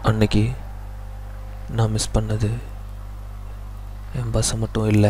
அன்னைக்கு நான் மிஸ் பண்ணது என் பஸ்ஸை மட்டும் இல்லை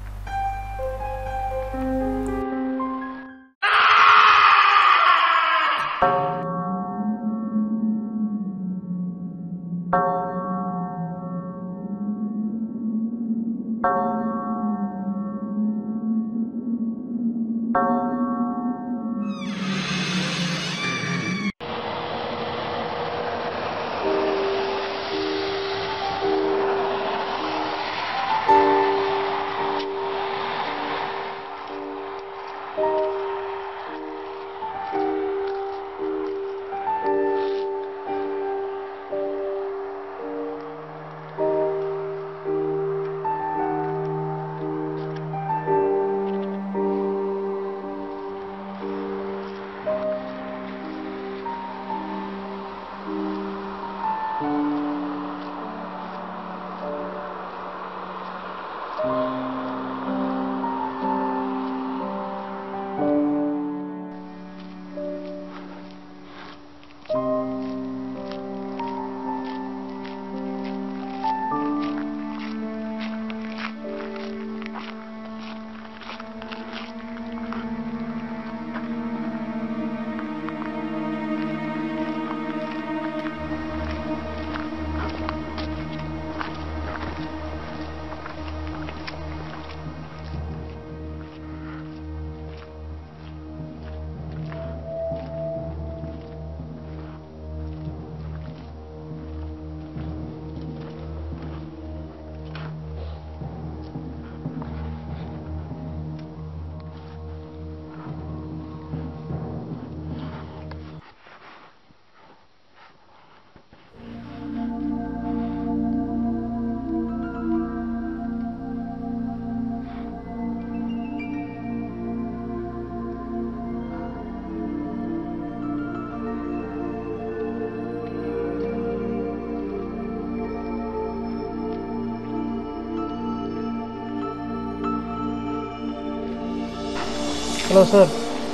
ஹலோ சார்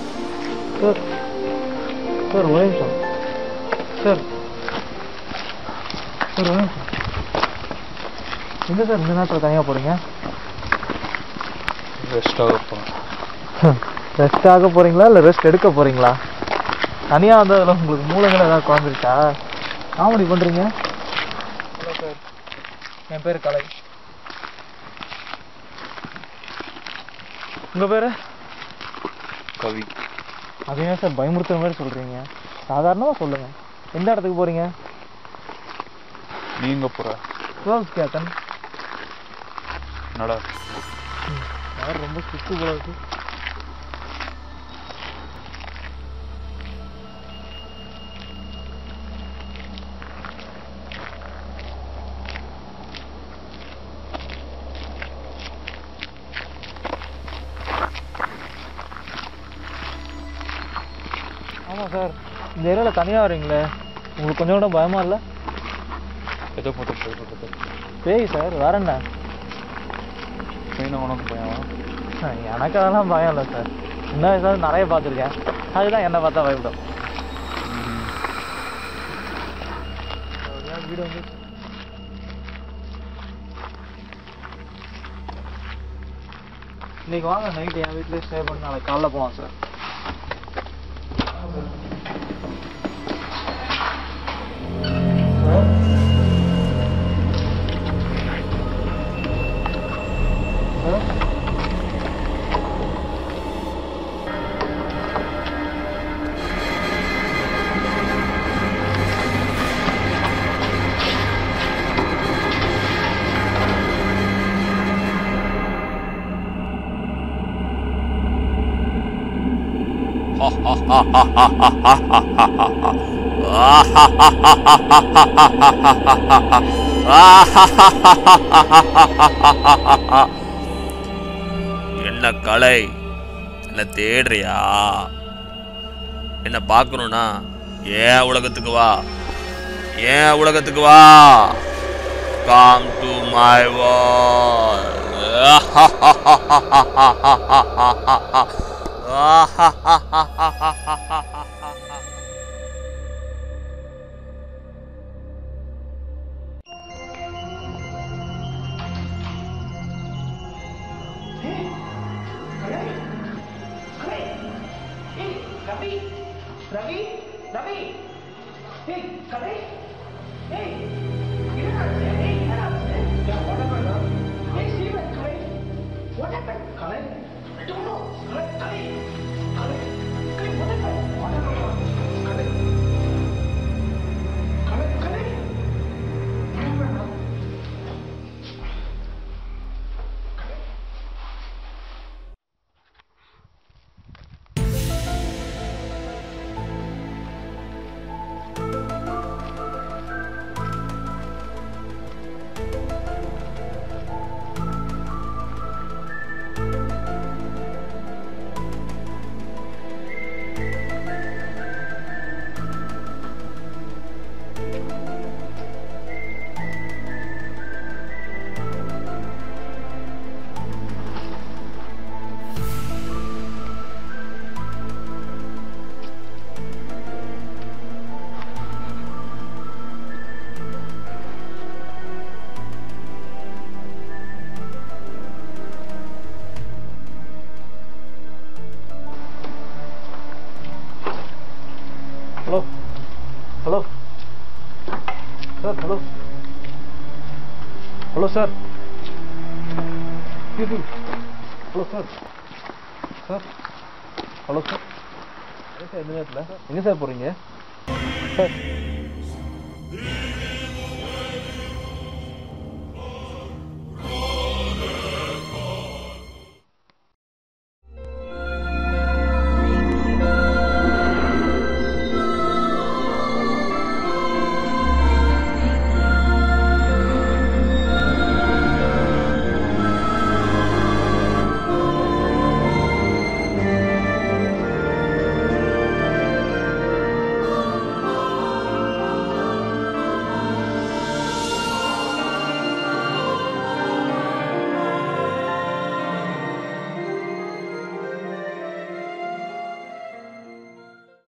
சார் சார் ஒரே நிமிஷம் சார் சார் ஒரே நிமிஷம் எங்கே சார் இந்த நேரத்தில் தனியாக போகிறீங்க ரெஸ்டாக போகிறேன் ரெஸ்ட் ஆக போகிறீங்களா இல்லை ரெஸ்ட் எடுக்க போகிறீங்களா தனியாக வந்ததில் உங்களுக்கு மூளைகள் ஏதாவது குழந்துருச்சா காமெடி பண்ணுறீங்க ஹலோ சார் என் பேர் கலை உங்கள் பேர் கவி அது ஏன் சார் பயமுறுத்துற மாதிரி சொல்கிறீங்க சாதாரணமாக சொல்லுங்கள் எந்த இடத்துக்கு போகிறீங்க நீங்க போகிற ரோல்ஸ் கேத்தன் நட யார் ரொம்ப சுத்து போல இருக்கு ஆமாம் சார் இந்த ஏரியாவில் தனியாக வரீங்களே உங்களுக்கு கொஞ்சம் கூட பயமா இல்லை எதை போட்டு போயிட்டு பேய் சார் வேற என்ன மெயினாக உனக்கு பயம் எனக்கு அதெல்லாம் பயம் இல்லை சார் சின்ன வயசுல நிறைய பார்த்துருக்கேன் அதுதான் என்னை பார்த்தா பயப்படும் வீடு வந்து இன்னைக்கு வாங்க நைட்டு என் வீட்லயே ஸ்டே பண்ணி நாளைக்கு காலைல போகலாம் சார் என்ன கலை என்ன தேடுறியா என்ன பார்க்கணும்னா ஏன் உலகத்துக்கு வா ஏன் உலகத்துக்கு வா come to my Ravi Ravi ஏய் கலை ஏய் என்னாச்சு ஏய் என்னாச்சு யா what happened ஏய் Steven Kalai what happened Kalai I don't know Kalai Kalai Kalai Kalai what happened what happened Kalai Kalai Kalai what happened hello hello sir hello hello sir hello sir sir hello sir எங்க சார் எந்த நேரத்தில் எங்கே சார் போகிறீங்க சார்